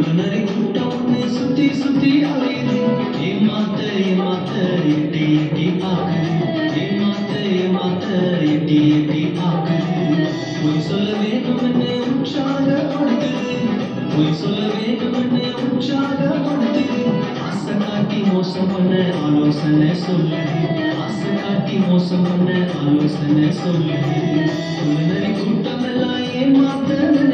குருநரி கூட்டம் ஒண்ணு சுத்தி சுத்தி அலையுது ஏமாத்த ஏமாத்த எட்டி எட்டி ஆக்குது ஏமாத்த ஏமாத்த எட்டி எட்டி ஆக்குது பொய் சொல்ல வேண்டுமென்னு உற்சாகப்படுத்துது பொய் சொல்ல வேண்டுமென்னு உற்சாகப்படுத்துது ஆசை காட்டி மோசம் பண்ண ஆலோசனை சொல்லுது ஆசை காட்டி மோசம் பண்ண ஆலோசனை சொல்லுது குருநரி கூட்டம் எல்லாம் ஏமாத்த